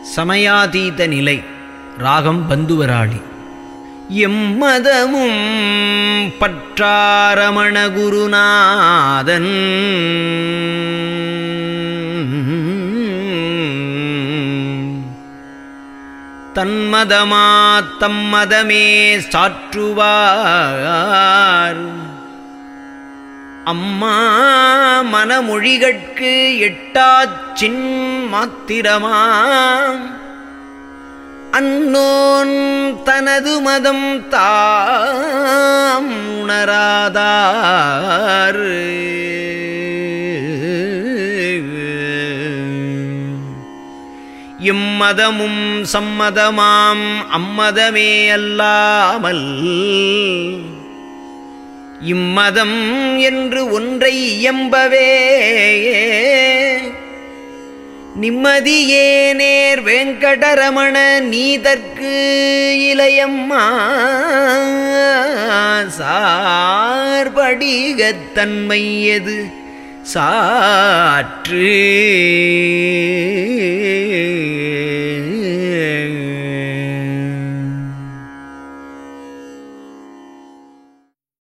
சமயாதீத நிலை ராகம் பந்துவராளி எம்மதமும் பற்றாரமண குருநாதன் தன்மதமா தம்மதமே சாற்றுவார் அம்மா மனமொழிகட்கு எட்டாச்சின் மாத்திரமாம் அன்னோன் தனது மதம் தாம் உணராதார் இம்மதமும் சம்மதமாம் அம்மதமே அல்லாமல் இம்மதம் என்று ஒன்றை இயம்பவே நிம்மதியே நேர் வெங்கடரமண நீதற்கு இளையம்மா சார்படிகத்தன்மை எது சாற்று